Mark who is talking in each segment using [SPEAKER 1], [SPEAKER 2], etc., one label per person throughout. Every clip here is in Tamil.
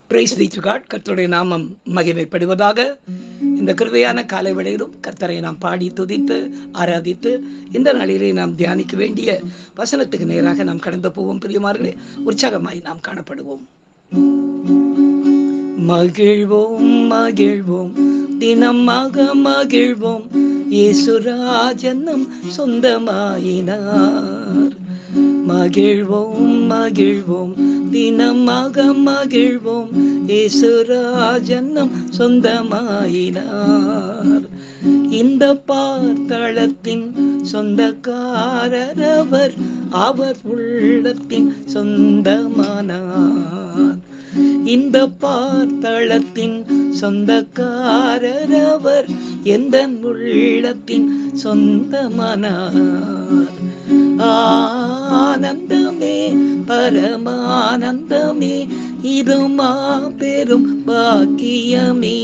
[SPEAKER 1] பிரைஸ் காட் கர்த்தருடைய நாமம் மகிமைப்படுவதாக இந்த கிருபையான காலை வேளையிலும் கர்த்தரை நாம் பாடி துதித்து ஆராதித்து இந்த நாளிலே நாம் தியானிக்க வேண்டிய வசனத்துக்கு நேராக நாம் கடந்து போவோம் பிரியமார்களே உற்சாகமாய் நாம் காணப்படுவோம் மகிழ்வோம் மகிழ்வோம் தினமாக மகிழ்வோம் இயேசுராஜனம் சொந்தமாயினார் மகிழ்வோம் மகிழ்வோம் தினமாக மகிழ்வோம் இயேசுராஜனம் சொந்தமாயினார் இந்த பார்த்தளத்தின் சொந்தக்காரர் அவர் அவர் உள்ளத்தின் சொந்தமானார் இந்த பார்த்தளத்தின் சொந்தக்காரர் அவர் எந்த உள்ளத்தின் சொந்தமானார் ஆனந்தமே பரமானந்தமே இது மாபெரும் பாக்கியமே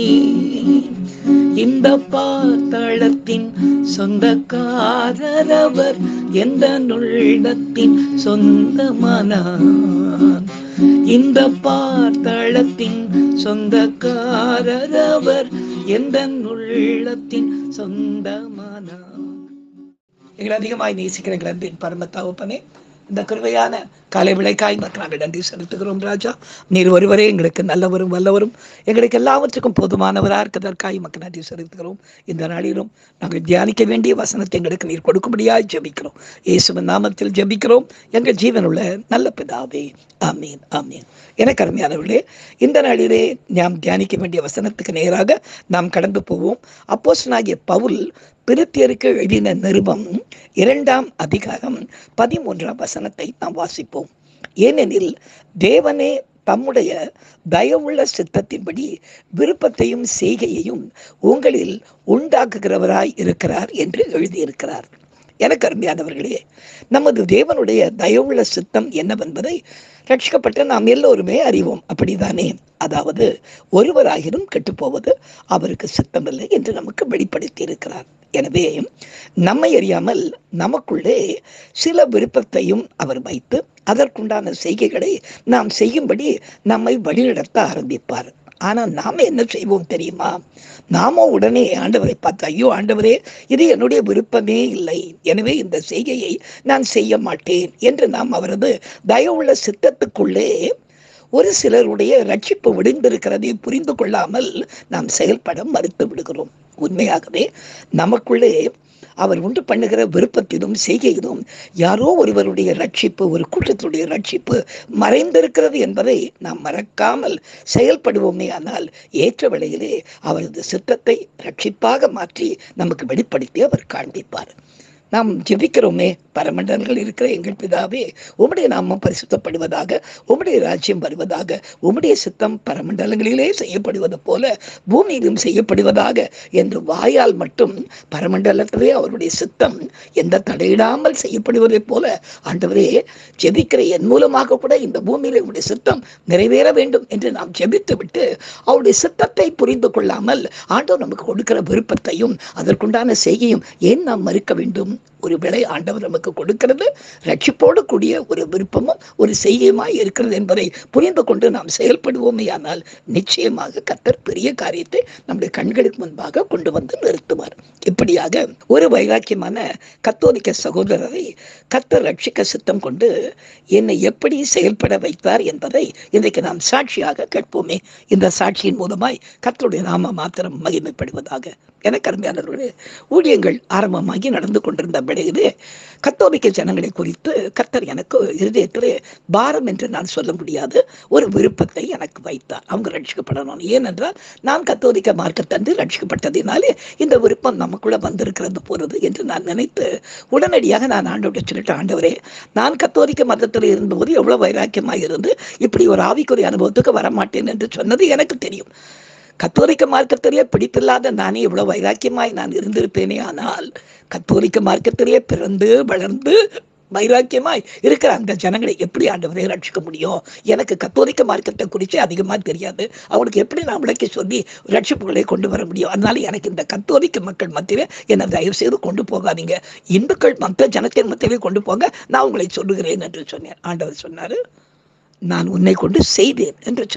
[SPEAKER 1] இந்த பார்த்தளத்தின் சொந்தக்காரர் அவர் எந்த உள்ளத்தின் சொந்தமானார் இந்த பார்த்தளத்தின் சொந்தக்காரர் அவர் எந்த உள்ளத்தின் சொந்தமானார் எங்களை அதிகமாய் நேசிக்கிற எங்கள் அன்பின் பரம தகப்பனே இந்த கிருவையான காலை விளைக்காய் மக்கள் நாங்கள் நன்றி செலுத்துகிறோம் ராஜா நீர் ஒருவரே எங்களுக்கு நல்லவரும் வல்லவரும் எங்களுக்கு எல்லாவற்றுக்கும் போதுமானவராக இருக்கிறதற்காய் மக்கள் நன்றி செலுத்துகிறோம் இந்த நாளிலும் நாங்கள் தியானிக்க வேண்டிய வசனத்தை எங்களுக்கு நீர் கொடுக்கும்படியாய் ஜெபிக்கிறோம் இயேசுவின் நாமத்தில் ஜெபிக்கிறோம் எங்கள் ஜீவனுள்ள நல்ல பிதாவே ஆமீன் ஆமீன் எனக்கு அருமையானவர்களே இந்த நாளிலே நாம் தியானிக்க வேண்டிய வசனத்துக்கு நேராக நாம் கடந்து போவோம் அப்போஸ்தலனாகிய பவுல் பிரித்தியருக்கு எழுதின நிருபம் இரண்டாம் அதிகாரம் பதிமூன்றாம் வசனத்தை நாம் வாசிப்போம் ஏனெனில் தேவனே தம்முடைய தயவுள்ள சித்தத்தின்படி விருப்பத்தையும் செய்கையையும் உங்களில் உண்டாக்குகிறவராய் இருக்கிறார் என்று எழுதியிருக்கிறார் எனக்கு அருமையானவர்களே நமது தேவனுடைய தயவுள்ள சித்தம் என்னவென்பதை ரட்சிக்கப்பட்ட நாம் எல்லோருமே அறிவோம் அப்படிதானே அதாவது ஒருவராகிலும் கெட்டுப்போவது அவருக்கு சித்தமில்லை என்று நமக்கு வெளிப்படுத்தி இருக்கிறார் எனவே நம்மை அறியாமல் நமக்குள்ளே சில விருப்பத்தையும் அவர் வைத்து அதற்குண்டான செய்கைகளை நாம் செய்யும்படி நம்மை வழிநடத்த ஆரம்பிப்பார் ஆனா நாம என்ன செய்வோம் தெரியுமா நாம உடனே ஆண்டவரை பார்த்து ஐயோ ஆண்டவரே இது என்னுடைய விருப்பமே இல்லை எனவே இந்த செய்கையை நான் செய்ய மாட்டேன் என்று நாம் அவரது தயவுள்ள சித்தத்துக்குள்ளே ஒரு சிலருடைய ரட்சிப்பு விடுந்திருக்கிறதை புரிந்து கொள்ளாமல் நாம் செயல்பட மறுத்து விடுகிறோம் உண்மையாகவே நமக்குள்ளே அவர் உண்டு பண்ணுகிற விருப்பத்திலும் செய்கையிலும் யாரோ ஒருவருடைய ரட்சிப்பு ஒரு கூட்டத்துடைய ரட்சிப்பு மறைந்திருக்கிறது என்பதை நாம் மறக்காமல் செயல்படுவோமே ஆனால் ஏற்ற வேளையிலே அவரது சித்தத்தை ரட்சிப்பாக மாற்றி நமக்கு வெளிப்படுத்தி அவர் காண்பிப்பார் நாம் ஜெபிக்கிறோமே பரமண்டலங்கள் இருக்கிற எங்கள் பிதாவே உம்முடைய நாமம் பரிசுத்தப்படுவதாக உம்முடைய ராஜ்யம் வருவதாக உம்முடைய சித்தம் பரமண்டலங்களிலே செய்யப்படுவது போல பூமியிலும் செய்யப்படுவதாக என்று வாயால் மட்டும் பரமண்டலத்திலே அவருடைய சித்தம் எந்த தடையிடாமல் செய்யப்படுவதைப் போல ஆண்டவரே ஜெபிக்கிற என் மூலமாக கூட இந்த பூமியிலே உடைய சித்தம் நிறைவேற வேண்டும் என்று நாம் ஜெபித்து விட்டு அவருடைய சித்தத்தை புரிந்து கொள்ளாமல் ஆண்டவர் நமக்கு கொடுக்கிற விருப்பத்தையும் அதற்குண்டான செய்கையும் ஏன் நாம் மறுக்க வேண்டும் ஒரு விலை ஆண்டவர் நமக்கு கொடுக்கிறது ரட்சிப்போடு கூடிய ஒரு விருப்பமும் ஒரு செய்கையுமாய் இருக்கிறது என்பதை புரிந்து கொண்டு நாம் செயல்படுவோமே ஆனால் நிச்சயமாக கத்தர் பெரிய காரியத்தை நம்முடைய கண்களுக்கு முன்பாக கொண்டு வந்து நிறுத்துவார் இப்படியாக ஒரு வைராக்கியமான கத்தோலிக்க சகோதரரை கத்தர் ரட்சிக்க சித்தம் கொண்டு என்னை எப்படி செயல்பட வைத்தார் என்பதை இன்றைக்கு நாம் சாட்சியாக கேட்போமே இந்த சாட்சியின் மூலமாய் கத்தருடைய நாம மாத்திரம் மகிமைப்படுவதாக எனக்கு அருமையானவர்களே ஊழியங்கள் ஆரம்பமாகி நடந்து கொண்டிருந்த விடையிலே கத்தோலிக்க ஜனங்களை குறித்து கத்தர் எனக்கு இருதயத்திலே பாரம் என்று நான் சொல்ல முடியாது ஒரு விருப்பத்தை எனக்கு வைத்தார் அவங்க ரட்சிக்கப்படணும் ஏனென்றால் நான் கத்தோலிக்க மார்க்கத்தன்று ரட்சிக்கப்பட்டதினாலே இந்த விருப்பம் நமக்குள்ள வந்திருக்கிறது போறது என்று நான் நினைத்து உடனடியாக நான் ஆண்டோட சொல்லிட்டு ஆண்டவரே நான் கத்தோலிக்க மதத்தில் இருந்தபோது எவ்வளவு வைராக்கியமாக இருந்து இப்படி ஒரு ஆவிக்குரிய அனுபவத்துக்கு வரமாட்டேன் என்று சொன்னது எனக்கு தெரியும் கத்தோலிக்க மார்க்கத்திலேயே பிடித்தில்லாத நானே இவ்வளவு வைராக்கியமாய் நான் இருந்திருப்பேனே ஆனால் கத்தோலிக்க மார்க்கத்திலேயே பிறந்து வளர்ந்து வைராக்கியமாய் இருக்கிற அந்த ஜனங்களை எப்படி ஆண்டவரை ரட்சிக்க முடியும் எனக்கு கத்தோலிக்க மார்க்கத்தை குறித்து அதிகமாக தெரியாது அவங்களுக்கு எப்படி நான் விளக்கி சொல்லி ரட்சிப்புகளை கொண்டு வர முடியும் அதனால எனக்கு இந்த கத்தோலிக்க மக்கள் மத்தியிலே என்னை தயவு செய்து கொண்டு போகாதீங்க இந்துக்கள் மற்ற ஜனத்தின் மத்தியிலே கொண்டு போங்க நான் உங்களை சொல்லுகிறேன் என்று சொன்னேன் ஆண்டவர் சொன்னாரு நான் உன்னை கொண்டு செய்தேன் என்று சொன்னார்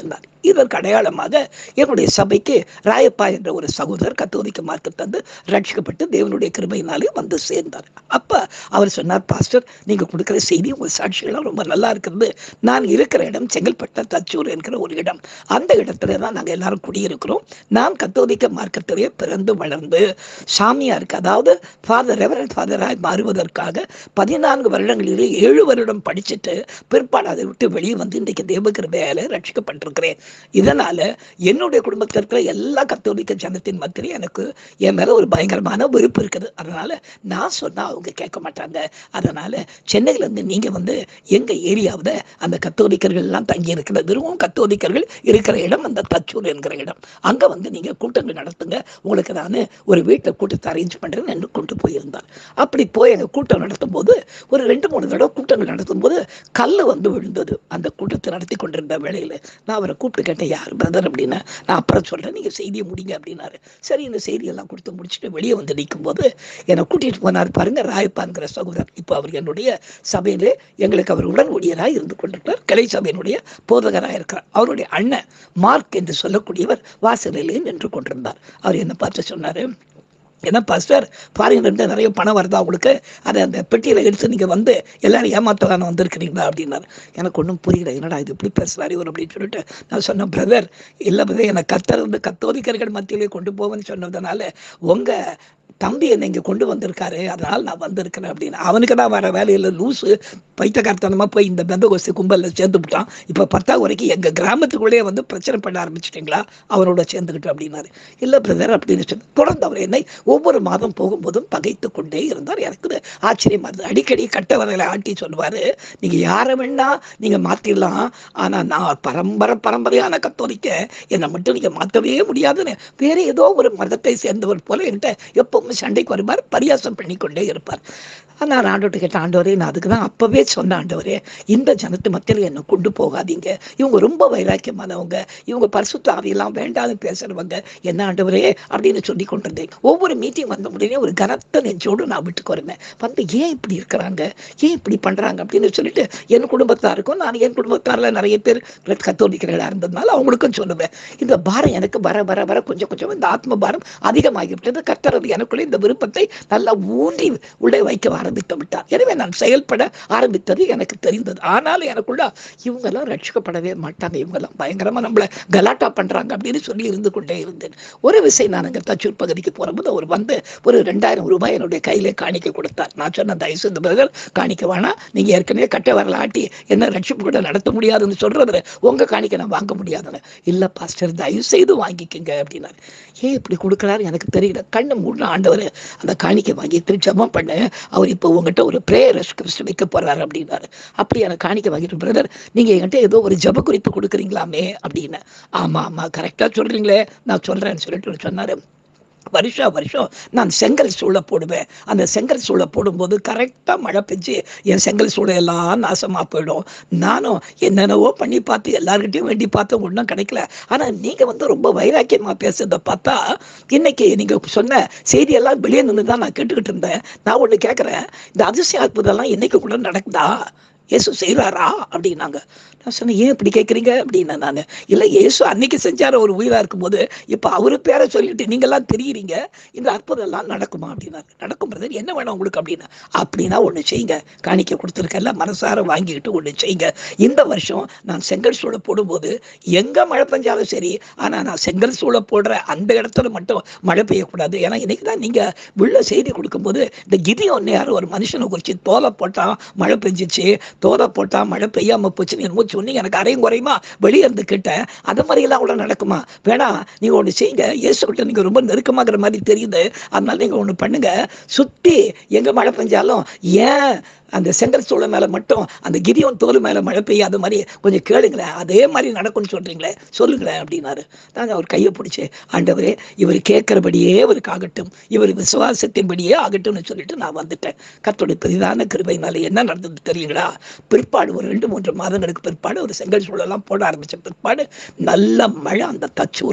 [SPEAKER 1] இதற்கு அடையாளமாக என்னுடைய சபைக்கு ராயப்பா என்ற ஒரு சகோதரர் கத்தோலிக்க மார்க்கு தந்து ரட்சிக்கப்பட்டு தேவனுடைய கிருபையினாலே வந்து சேர்ந்தார் அப்ப அவர் சொன்னார் பாஸ்டர் நீங்க கொடுக்குற செய்தி உங்க சாட்சிகள்லாம் ரொம்ப நல்லா இருக்கிறது நான் இருக்கிற இடம் செங்கல்பட்டு தச்சூர் என்கிற ஒரு இடம் அந்த இடத்துல தான் நாங்க எல்லாரும் குடியிருக்கிறோம் நான் கத்தோலிக்க மார்க்கத்திலே பிறந்து வளர்ந்து சாமியாருக்கு அதாவது ஃபாதர் ரெவரண்ட் ஃபாதராய் மாறுவதற்காக பதினான்கு வருடங்களிலே ஏழு வருடம் படிச்சுட்டு பிற்பாடு அதை விட்டு வெளியே வந்து இன்றைக்கு தேவகிருபையால ரட்சிக்கப்பட்டிருக்கிறேன் இதனால என்னுடைய குடும்பத்தில் இருக்கிற எல்லா கத்தோலிக்க ஜனத்தின் மத்தியிலும் எனக்கு என் மேல ஒரு பயங்கரமான வெறுப்பு இருக்குது அதனால நான் சொன்னா அவங்க கேட்க மாட்டாங்க அதனால சென்னையில இருந்து நீங்க வந்து எங்க ஏரியாவுல அந்த கத்தோலிக்கர்கள் எல்லாம் தங்கி இருக்கிற வெறும் கத்தோலிக்கர்கள் இருக்கிற இடம் அந்த தச்சூர் என்கிற இடம் அங்க வந்து நீங்க கூட்டங்கள் நடத்துங்க உங்களுக்கு நான் ஒரு வீட்டை கூட்டத்தை அரேஞ்ச் பண்றேன்னு என்று கொண்டு போயிருந்தார் அப்படி போய் எங்க கூட்டம் நடத்தும் போது ஒரு ரெண்டு மூணு தடவை கூட்டங்கள் நடத்தும் போது கல்லு வந்து விழுந்தது அந்த கூட்டத்தை நடத்தி கொண்டிருந்த வேளையில நான் அவரை கூப்பிட்டு கேட்டேன் யார் பிரதர் அப்படின்னா நான் அப்புறம் சொல்றேன் நீங்க செய்தியை முடிங்க அப்படின்னாரு சரி இந்த செய்தியெல்லாம் கொடுத்து முடிச்சுட்டு வெளியே வந்து நிற்கும் போது என்னை கூட்டிட்டு போனார் பாருங்க ராயப்பான்கிற சகோதரர் இப்போ அவர் என்னுடைய சபையிலே எங்களுக்கு அவர் உடன் ஊழியராக இருந்து கொண்டிருக்கிறார் கிளை சபையினுடைய போதகராக இருக்கிறார் அவருடைய அண்ணன் மார்க் என்று சொல்லக்கூடியவர் வாசலிலே நின்று கொண்டிருந்தார் அவர் என்ன பார்த்து சொன்னாரு என்ன பாஸ்டர் ஃபாரின்ல இருந்து நிறைய பணம் வருதா உங்களுக்கு அதை அந்த பெட்டியில எடுத்து நீங்க வந்து எல்லாரும் ஏமாத்தலான வந்திருக்கிறீங்களா அப்படின்னாரு எனக்கு ஒன்றும் புரியல என்னடா இது இப்படி பேசுறாரு இவர் அப்படின்னு சொல்லிட்டு நான் சொன்னேன் பிரதர் இல்லை பிரதர் என்னை கத்தர் வந்து கத்தோலிக்கர்கள் மத்தியிலே கொண்டு போவேன்னு சொன்னதுனால உங்க தம்பி என்னை இங்கே கொண்டு வந்திருக்காரு அதனால நான் வந்திருக்கிறேன் அப்படின்னு அவனுக்கு தான் வர வேலையில் லூசு பைத்தக்காரத்தனமாக போய் இந்த பெந்தகோஸ்து கும்பலில் சேர்ந்து விட்டான் இப்போ பத்தாவது வரைக்கும் எங்கள் கிராமத்துக்குள்ளேயே வந்து பிரச்சனை பண்ண ஆரம்பிச்சிட்டிங்களா அவனோட சேர்ந்துக்கிட்டு அப்படின்னாரு இல்லை பிரதர் அப்படின்னு சொல்லி தொடர்ந்து அவர் என்னை ஒவ்வொரு மாதம் போகும்போதும் பகைத்து கொண்டே இருந்தார் எனக்கு இது ஆச்சரியமா இருந்தது அடிக்கடி கட்ட வரையில ஆட்டி சொல்லுவாரு நீங்க யாரை வேணா நீங்க மாத்திடலாம் ஆனா நான் பரம்பரை பரம்பரையான கத்தோலிக்க என்னை மட்டும் நீங்க மாத்தவே முடியாதுன்னு வேற ஏதோ ஒரு மதத்தை சேர்ந்தவர் போல என்கிட்ட எப்பவும் சண்டைக்கு வருவார் பரியாசம் பண்ணி கொண்டே இருப்பார் நான் ஆண்டவர்கிட்ட கேட்ட ஆண்டவரே நான் அதுக்கு தான் அப்பவே சொன்ன ஆண்டவரே இந்த ஜனத்து மத்தியில் என்னை கொண்டு போகாதீங்க இவங்க ரொம்ப வைராக்கியமானவங்க இவங்க பரிசுத்த ஆவியெல்லாம் வேண்டாம்னு பேசுறவங்க என்ன ஆண்டவரே அப்படின்னு சொல்லி கொண்டிருந்தேன் ஒவ்வொரு மீட்டிங் வந்த உடனே ஒரு கனத்த நெஞ்சோடு நான் வீட்டுக்கு வருவேன் வந்து ஏன் இப்படி இருக்கிறாங்க ஏன் இப்படி பண்றாங்க அப்படின்னு சொல்லிட்டு என் குடும்பத்தாருக்கும் நான் என் குடும்பத்தாரில் நிறைய பேர் கத்தோலிக்கிறதா இருந்ததுனால அவங்களுக்கும் சொல்லுவேன் இந்த பாரம் எனக்கு வர வர வர கொஞ்சம் கொஞ்சம் இந்த ஆத்ம பாரம் அதிகமாகிவிட்டது கர்த்தரது எனக்குள்ளே இந்த விருப்பத்தை நல்லா ஊன்றி உள்ளே வைக்க ஆரம்பித்து விட்டார் எனவே நான் செயல்பட ஆரம்பித்தது எனக்கு தெரிந்தது ஆனாலும் எனக்குள்ள இவங்கெல்லாம் ரட்சிக்கப்படவே மாட்டாங்க இவங்கெல்லாம் பயங்கரமா நம்மளை கலாட்டா பண்றாங்க அப்படின்னு சொல்லி இருந்து கொண்டே இருந்தேன் ஒரு விஷயம் நான் அங்கே தச்சூர் பகுதிக்கு போகும்போது அவர் வந்து ஒரு ரெண்டாயிரம் ரூபாய் என்னுடைய கையிலே காணிக்க கொடுத்தார் நான் சொன்ன தயவு செய்து பிரதர் காணிக்க வேணாம் நீங்க ஏற்கனவே கட்ட வரல ஆட்டி என்ன ரட்சிப்பு கூட நடத்த முடியாதுன்னு சொல்றது உங்க காணிக்க நான் வாங்க முடியாதுன்னு இல்ல பாஸ்டர் தயவு செய்து வாங்கிக்கங்க அப்படின்னாரு ஏன் இப்படி கொடுக்குறாரு எனக்கு தெரியல கண்ணு மூணு ஆண்டவர் அந்த காணிக்கை வாங்கிட்டு ஜெபம் பண்ண அவர் இப்போ உங்ககிட்ட ஒரு பிரேயர் வைக்க போறாரு அப்படின்னாரு அப்படி எனக்கு காணிக்கை வாங்கிட்டு பிரதர் நீங்க என்கிட்ட ஏதோ ஒரு ஜெப குறிப்பு கொடுக்குறீங்களாமே அப்படின்னு ஆமா ஆமா கரெக்டா சொல்றீங்களே நான் சொல்றேன்னு சொல்லிட்டு சொன்னாரு வருஷா வருஷம் நான் செங்கல் சூளை போடுவேன் அந்த செங்கல் சூளை போடும்போது கரெக்டாக மழை பெஞ்சு என் செங்கல் சூளை எல்லாம் நாசமாக போயிடும் நானும் என்னென்னவோ பண்ணி பார்த்து எல்லார்கிட்டையும் வேண்டி பார்த்து ஒன்றும் கிடைக்கல ஆனால் நீங்கள் வந்து ரொம்ப வைராக்கியமாக பேசுறதை பார்த்தா இன்னைக்கு நீங்கள் சொன்ன செய்தியெல்லாம் வெளியே நின்று தான் நான் கேட்டுக்கிட்டு இருந்தேன் நான் ஒன்று கேட்குறேன் இந்த அதிசய அற்புதம்லாம் இன்னைக்கு கூட நடக்குதா இயேசு செய்கிறாரா அப்படின்னாங்க நான் சொன்னேன் ஏன் இப்படி கேட்குறீங்க அப்படின்னேன் நான் இல்லை இயேசு அன்னைக்கு செஞ்சார ஒரு உயிராக இருக்கும்போது இப்போ அவர் பேரை சொல்லிட்டு நீங்கள்லாம் தெரியுறீங்க இந்த அற்புதம் எல்லாம் நடக்குமா அப்படின்னாரு நடக்கும் பிரதர் என்ன வேணும் உங்களுக்கு அப்படின்னா அப்படின்னா ஒன்று செய்யுங்க காணிக்க கொடுத்துருக்கல மனசார வாங்கிக்கிட்டு ஒன்று செய்யுங்க இந்த வருஷம் நான் செங்கல் சூளை போடும்போது எங்கே மழை பெஞ்சாலும் சரி ஆனால் நான் செங்கல் சூளை போடுற அந்த இடத்துல மட்டும் மழை பெய்யக்கூடாது ஏன்னா இன்னைக்கு தான் நீங்கள் உள்ள செய்தி கொடுக்கும்போது இந்த கிதி ஒன்று யாரும் ஒரு மனுஷனை குறித்து தோலை போட்டான் மழை பெஞ்சிச்சு தோலை போட்டா மழை பெய்யாம போச்சுன்னு என்னமோ சொன்னீங்க எனக்கு அரையும் குறையுமா வெளியே இருந்து கிட்டேன் அது மாதிரியெல்லாம் கூட நடக்குமா வேணா நீங்க ஒண்ணு செய்யுங்க இயேசுகிட்ட நீங்க ரொம்ப நெருக்கமாகிற மாதிரி தெரியுது அதனால நீங்க ஒண்ணு பண்ணுங்க சுத்தி எங்க மழை பெஞ்சாலும் ஏன் அந்த செங்கல் சூளை மேல மட்டும் அந்த கிரியோன் தோல் மேல மழை பெய்யாத மாதிரி கொஞ்சம் கேளுங்களேன் அதே மாதிரி நடக்கும்னு சொல்றீங்களே சொல்லுங்களேன் அப்படின்னாரு நாங்க அவர் கையை பிடிச்சி ஆண்டவரே இவர் கேட்கிறபடியே அவருக்கு ஆகட்டும் இவர் விசுவாசத்தின்படியே ஆகட்டும்னு சொல்லிட்டு நான் வந்துட்டேன் கர்த்தருடைய பெரிதான கிருபையினால என்ன நடந்தது தெரியுங்களா பிற்பாடு ஒரு ரெண்டு மூன்று மாதங்களுக்கு பிற்பாடு ஒரு செங்கல் சூழலாம் போட ஆரம்பிச்ச பிற்பாடு நல்ல மழை அந்த தச்சூர்ல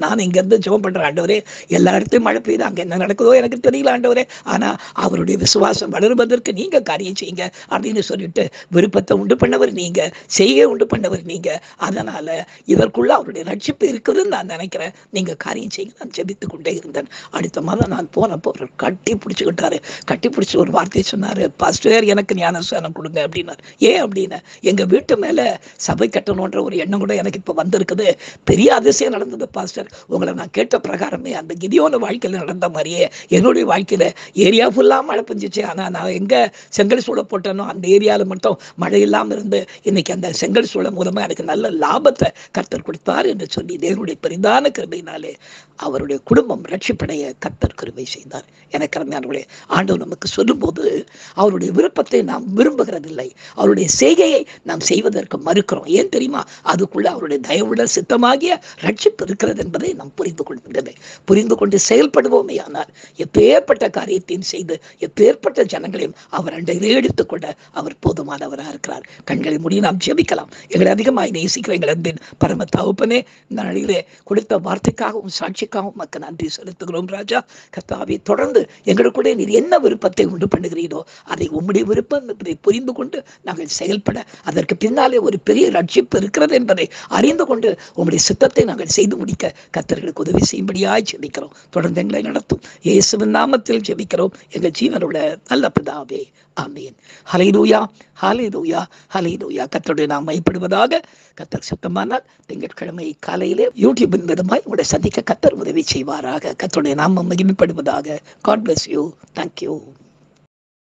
[SPEAKER 1] நான் இங்க இருந்து ஜெபம் பண்றேன் ஆண்டவரே எல்லா இடத்தையும் மழை பெய்யுது அங்க என்ன நடக்குதோ எனக்கு தெரியல ஆண்டவரே ஆனா அவருடைய விசுவாசம் வளருவதற்கு நீங்க காரியம் செய்யுங்க அப்படின்னு சொல்லிட்டு விருப்பத்தை உண்டு பண்ணவர் நீங்க செய்ய உண்டு பண்ணவர் நீங்க அதனால இதற்குள்ள அவருடைய ரட்சிப்பு இருக்குதுன்னு நான் நினைக்கிறேன் நீங்க காரியம் செய்யுங்க நான் ஜெபித்து கொண்டே இருந்தேன் அடுத்த மாதம் நான் போனப்போ அவர் கட்டி பிடிச்சுக்கிட்டாரு கட்டி பிடிச்சி ஒரு வார்த்தையை சொன்னாரு பாஸ்டர் எனக்கு ஞானஸ்தானம் கொடுங்க அப்படின்னாரு ஏன் அப்படின்னு எங்க வீட்டு மேல சபை கட்டணுன்ற ஒரு எண்ணம் கூட எனக்கு இப்ப வந்திருக்குது பெரிய அதிசயம் நடந்தது பாஸ்டர் உங்களை நான் கேட்ட பிரகாரமே அந்த கிதியோன வாழ்க்கையில நடந்த மாதிரியே என்னுடைய வாழ்க்கையில ஏரியா ஃபுல்லா மழை பெஞ்சிச்சு ஆனா நான் எங்க செங்கல் சூளை போட்டேனோ அந்த ஏரியால மட்டும் மழை இல்லாம இருந்து இன்னைக்கு அந்த செங்கல் சூளை மூலமா எனக்கு நல்ல லாபத்தை கர்த்தர் கொடுத்தார் என்று சொல்லி தேவனுடைய பெரிதான கிருபையினாலே அவருடைய குடும்பம் ரட்சிப்படைய கர்த்தர் கிருபை செய்தார் எனக்கு அருமையானவர்களே ஆண்டவர் நமக்கு சொல்லும்போது அவருடைய விருப்பத்தை நாம் விரும்புகிறதில்லை அவருடைய செய்கையை நாம் செய்வதற்கு மறுக்கிறோம் ஏன் தெரியுமா அதுக்குள்ள அவருடைய தயவுள்ள சித்தமாகிய ரட்சிப்பு இருக்கிறது என்பதை நாம் புரிந்து கொள்கின்றதை புரிந்து கொண்டு செயல்படுவோமே ஆனால் எப்பேற்பட்ட காரியத்தையும் செய்து எப்பேற்பட்ட ஜனங்களையும் அவர் அண்டையிலே எடுத்துக்கொள்ள அவர் போதுமானவராக இருக்கிறார் கண்களை மூடி நாம் ஜெபிக்கலாம் எங்களை அதிகமாய் நேசிக்கிற எங்கள் அன்பின் பரம தகப்பனே இந்த நாளிலே கொடுத்த வார்த்தைக்காகவும் சாட்சிக்காகவும் மக்கள் நன்றி செலுத்துகிறோம் ராஜா கர்த்தாவே தொடர்ந்து எங்களுக்குள்ளே நீர் என்ன விருப்பத்தை உண்டு பண்ணுகிறீரோ அதை உம்முடைய விருப்பம் என்பதை புரிந்து கொண்டு நாங்கள் செயல்பட அதற்கு பின்னாலே ஒரு பெரிய ரட்சிப்பு இருக்கிறது என்பதை அறிந்து கொண்டு உம்முடைய சித்தத்தை நாங்கள் செய்து முடிக்க கர்த்தர்களுக்கு உதவி செய்யும்படியாய் ஜெபிக்கிறோம் தொடர்ந்து எங்களை நடத்தும் இயேசுவின் நாமத்தில் ஜெபிக்கிறோம் எங்கள் ஜீவனுள்ள நல்ல பிதாவே ஆமீன் ஹலைலூயா ஹலைலூயா ஹலைலூயா கர்த்தருடைய நாம் மைப்படுவதாக கத்தர் சுத்தமானால் திங்கட்கிழமை காலையிலே யூடியூபின் விதமாய் உங்களை சந்திக்க கத்தர் உதவி செய்வாராக கத்தருடைய நாமம் மகிமைப்படுவதாக காட் பிளஸ் யூ தேங்க்யூ